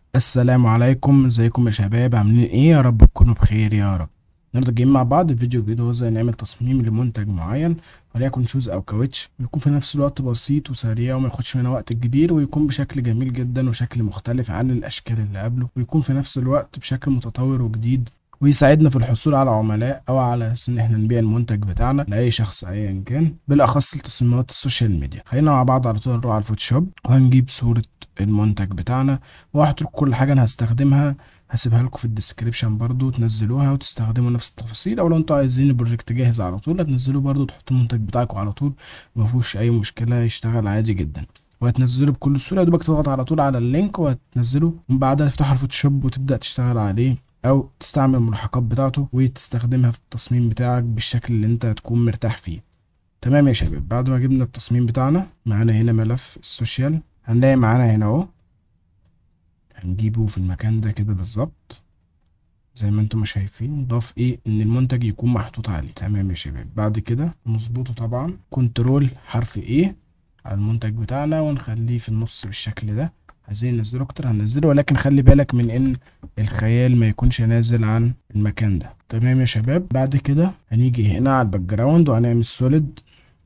السلام عليكم ازيكم يا شباب عاملين ايه يا رب تكونوا بخير يا رب النهارده جايين مع بعض فيديو جديد هو ازاي نعمل تصميم لمنتج معين وليكن شوز او كاوتش ويكون في نفس الوقت بسيط وسريع وما ياخدش مننا وقت كبير ويكون بشكل جميل جدا وشكل مختلف عن الاشكال اللي قبله ويكون في نفس الوقت بشكل متطور وجديد ويساعدنا في الحصول على عملاء او على اساس ان احنا نبيع المنتج بتاعنا لاي شخص ايا كان بالاخص لتصميمات السوشيال ميديا خلينا مع بعض على طول نروح على الفوتوشوب وهنجيب صورة المنتج بتاعنا وهحط لكم كل حاجة انا هستخدمها هسيبها لكم في الديسكريبشن برضو تنزلوها وتستخدموا نفس التفاصيل او لو انتوا عايزين البروجكت جاهز على طول هتنزلوه برضو تحطوا المنتج بتاعكم على طول مفيهوش اي مشكلة يشتغل عادي جدا وهتنزله بكل سهولة يا دوبك تضغط على طول على اللينك وهتنزله ومن بعدها تفتحوا الفوتوشوب وتبدأ تشتغل عليه او تستعمل الملحقات بتاعته وتستخدمها في التصميم بتاعك بالشكل اللي انت هتكون مرتاح فيه تمام يا شباب بعد ما جبنا التصميم بتاعنا معانا هنا ملف السوشيال هنلاقي معانا هنا اهو هنجيبه في المكان ده كده بالظبط زي ما انتم شايفين ضاف ايه ان المنتج يكون محطوط عليه تمام يا شباب بعد كده نظبطه طبعا كنترول حرف ايه على المنتج بتاعنا ونخليه في النص بالشكل ده عايزين ننزله اكتر هننزله ولكن خلي بالك من ان الخيال ما يكونش نازل عن المكان ده تمام يا شباب بعد كده هنيجي هنا على الباك جراوند وهنعمل سوليد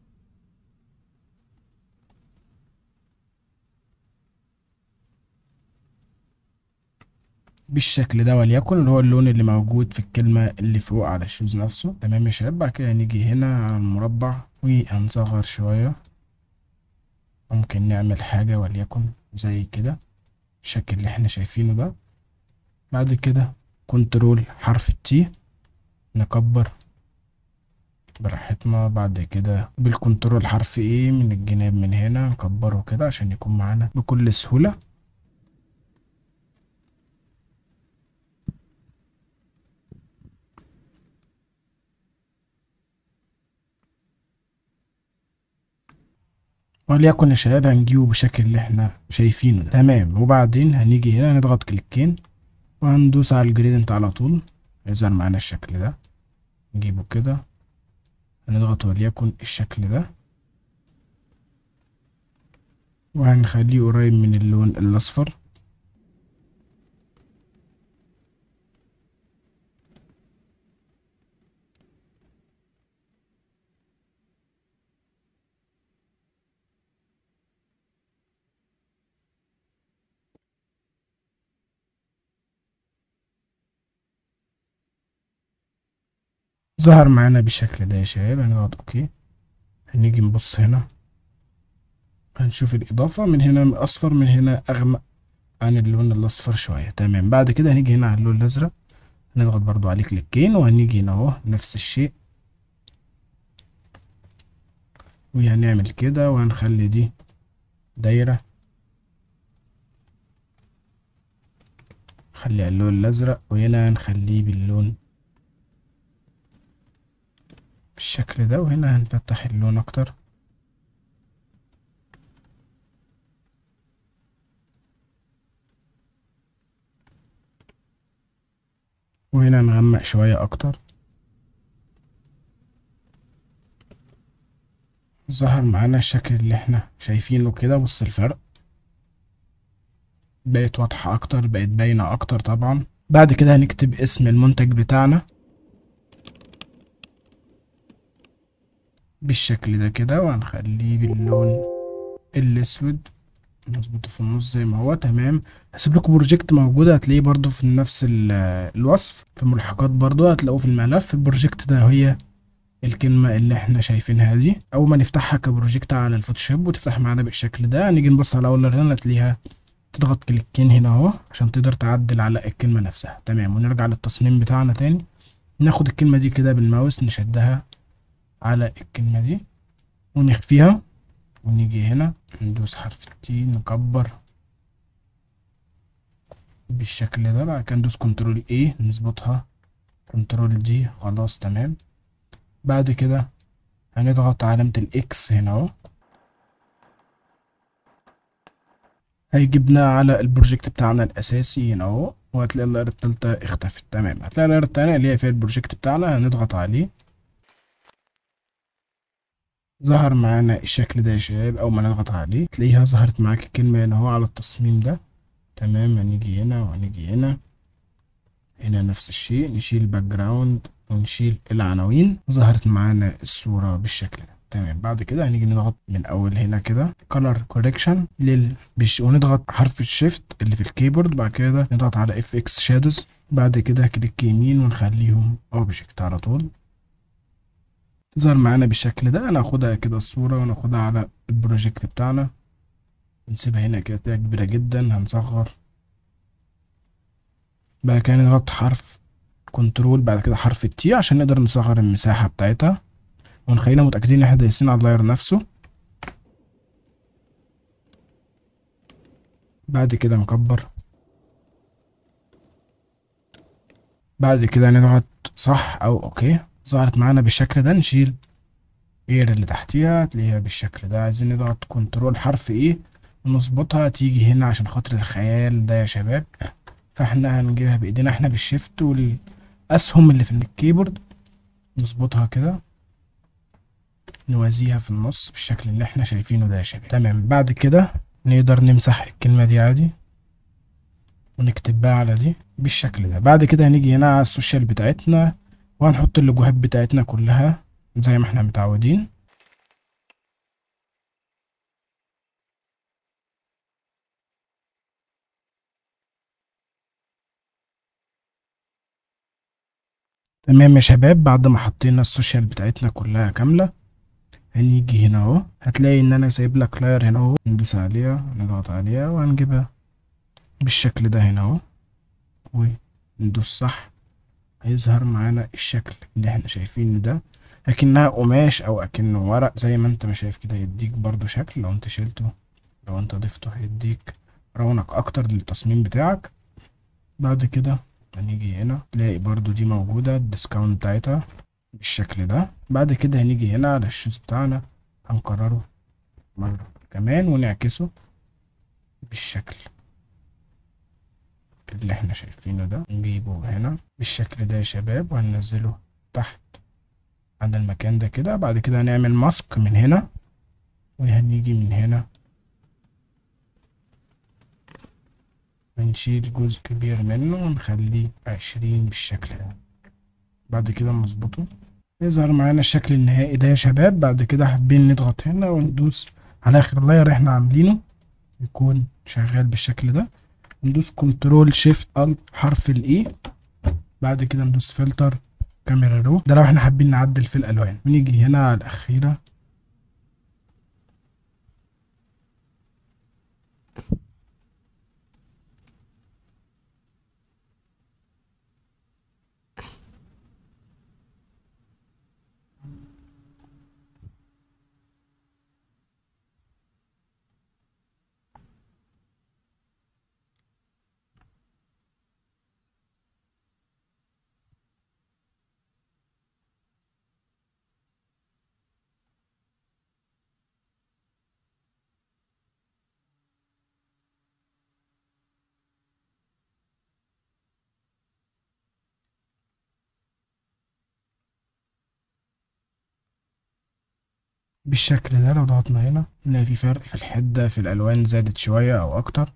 بالشكل ده وليكن اللي هو اللون اللي موجود في الكلمة اللي فوق على الشوز نفسه تمام يا شباب بعد كده هنيجي هنا على المربع وهنصغر شوية ممكن نعمل حاجة وليكن زي كده الشكل اللي احنا شايفينه ده بعد كده كنترول حرف التي نكبر براحتنا بعد كده بالكنترول حرف ايه من الجناب من هنا نكبره كده عشان يكون معانا بكل سهولة وليكن يا شباب هنجيبه بالشكل اللي احنا شايفينه ده. تمام وبعدين هنيجي هنا نضغط كليكين وهندوس على الجريدنت على طول يظهر معانا الشكل ده نجيبه كده هنضغط وليكن الشكل ده وهنخليه قريب من اللون الاصفر ظهر معانا بالشكل ده يا شباب هنضغط اوكي هنيجي نبص هنا هنشوف الإضافة من هنا أصفر من هنا أغمق عن اللون الأصفر شوية تمام بعد كده هنيجي هنا على اللون الأزرق هنضغط برضو عليه كليكين وهنيجي هنا أهو نفس الشيء وهنعمل كده وهنخلي دي دايرة خلي اللون الأزرق وهنا هنخليه باللون بالشكل ده وهنا هنفتح اللون اكتر وهنا نغمق شوية اكتر ظهر معانا الشكل اللي احنا شايفينه كده بص الفرق بقت واضحة اكتر بقت باينة اكتر طبعا بعد كده هنكتب اسم المنتج بتاعنا بالشكل ده كده وهنخليه باللون الاسود نظبطه في النص زي ما هو تمام هسيب لكم بروجكت موجود هتلاقيه برضو في نفس الوصف في الملحقات برضو هتلاقوه في الملف البروجكت ده هي الكلمة اللي احنا شايفينها دي اول ما نفتحها كبروجكت على الفوتوشوب وتفتح معانا بالشكل ده نيجي نبص على اول هنا تلاقيها تضغط كليكين هنا اهو عشان تقدر تعدل على الكلمة نفسها تمام ونرجع للتصميم بتاعنا تاني ناخد الكلمة دي كده بالماوس نشدها على الكلمة دي ونخفيها ونيجي هنا ندوس حرف التي نكبر بالشكل ده بعد كده ندوس كنترول ايه نظبطها كنترول دي خلاص تمام بعد كده هنضغط علامة الاكس هنا اهو هيجيبنا على البروجكت بتاعنا الاساسي هنا اهو وهتلاقي اللاير التالتة اختفت تمام هتلاقي اللاير التانية اللي هي فيها البروجكت بتاعنا هنضغط عليه ظهر معانا الشكل ده يا شباب اول ما نضغط عليه تلاقيها ظهرت معاك الكلمة هنا اهو على التصميم ده تمام هنيجي هنا وهنيجي هنا هنا نفس الشيء نشيل الباك جراوند ونشيل العناوين ظهرت معانا الصورة بالشكل ده تمام بعد كده هنيجي نضغط من اول هنا كده color correction لل بش... ونضغط حرف الشيفت اللي في الكيبورد بعد كده نضغط على اف اكس شادوز بعد كده كليك يمين ونخليهم اوبجكت على طول تظهر معانا بالشكل ده انا هاخدها كده الصورة وناخدها على البروجكت بتاعنا نسيبها هنا كده تبقى كبيرة جدا هنصغر بعد كده نضغط حرف كنترول بعد كده حرف التي عشان نقدر نصغر المساحة بتاعتها ونخلينا متأكدين ان احنا دايسين على اللاير نفسه بعد كده نكبر بعد كده نضغط صح او اوكي ظهرت معانا بالشكل ده نشيل اير اللي تحتيها تلاقيها بالشكل ده عايزين نضغط كنترول حرف ايه ونظبطها تيجي هنا عشان خاطر الخيال ده يا شباب فاحنا هنجيبها بايدينا احنا بالشيفت والاسهم اللي في الكيبورد نظبطها كده نوازيها في النص بالشكل اللي احنا شايفينه ده يا شباب تمام بعد كده نقدر نمسح الكلمة دي عادي ونكتب بقى على دي بالشكل ده بعد كده هنيجي هنا على السوشيال بتاعتنا وهنحط اللوجوهات بتاعتنا كلها زي ما احنا متعودين تمام يا شباب بعد ما حطينا السوشيال بتاعتنا كلها كاملة هنيجي هنا اهو هتلاقي ان انا سايب لك لاير هنا اهو ندوس عليها نضغط عليها وهنجيبها بالشكل ده هنا اهو وندوس صح هيظهر معانا الشكل اللي احنا شايفينه ده اكنها قماش او اكنه ورق زي ما انت ما شايف كده يديك برضو شكل لو انت شلته لو انت ضفته هيديك رونق اكتر للتصميم بتاعك بعد كده هنيجي هنا تلاقي برضو دي موجودة الديسكاونت بتاعتها بالشكل ده بعد كده هنيجي هنا على الشوز بتاعنا هنكرره مرة كمان ونعكسه بالشكل اللي احنا شايفينه ده نجيبه هنا بالشكل ده يا شباب وهننزله تحت عند المكان ده كده بعد كده هنعمل ماسك من هنا وهنيجي من هنا بنشيل جزء كبير منه ونخليه عشرين بالشكل ده بعد كده نظبطه يظهر معانا الشكل النهائي ده يا شباب بعد كده حابين نضغط هنا وندوس على اخر لاير احنا عاملينه يكون شغال بالشكل ده ندوس كنترول شيفت الت حرف الاي بعد كده ندوس فلتر كاميرا رو ده لو احنا حابين نعدل في الالوان ونيجي هنا على الاخيره بالشكل ده لو ضغطنا هنا نلاقي في فرق في الحدة في الألوان زادت شوية أو أكتر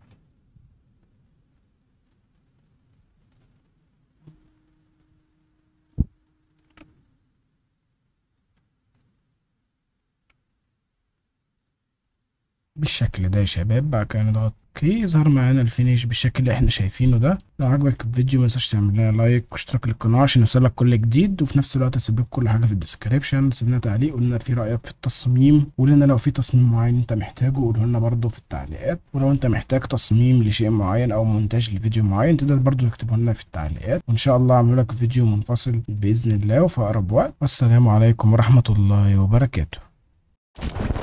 بالشكل ده يا شباب بعد كده نضغط اوكي يظهر معانا الفينيش بالشكل اللي احنا شايفينه ده لو عجبك الفيديو متنساش تعمل لنا لايك واشتراك للقناه عشان يوصلك كل جديد وفي نفس الوقت هسيب لك كل حاجه في الديسكريبشن سيب لنا تعليق قول لنا في رايك في التصميم قول لنا لو في تصميم معين انت محتاجه قوله لنا برده في التعليقات ولو انت محتاج تصميم لشيء معين او مونتاج لفيديو معين تقدر برده تكتبه لنا في التعليقات وان شاء الله اعمل لك فيديو منفصل باذن الله وفي اقرب وقت والسلام عليكم ورحمه الله وبركاته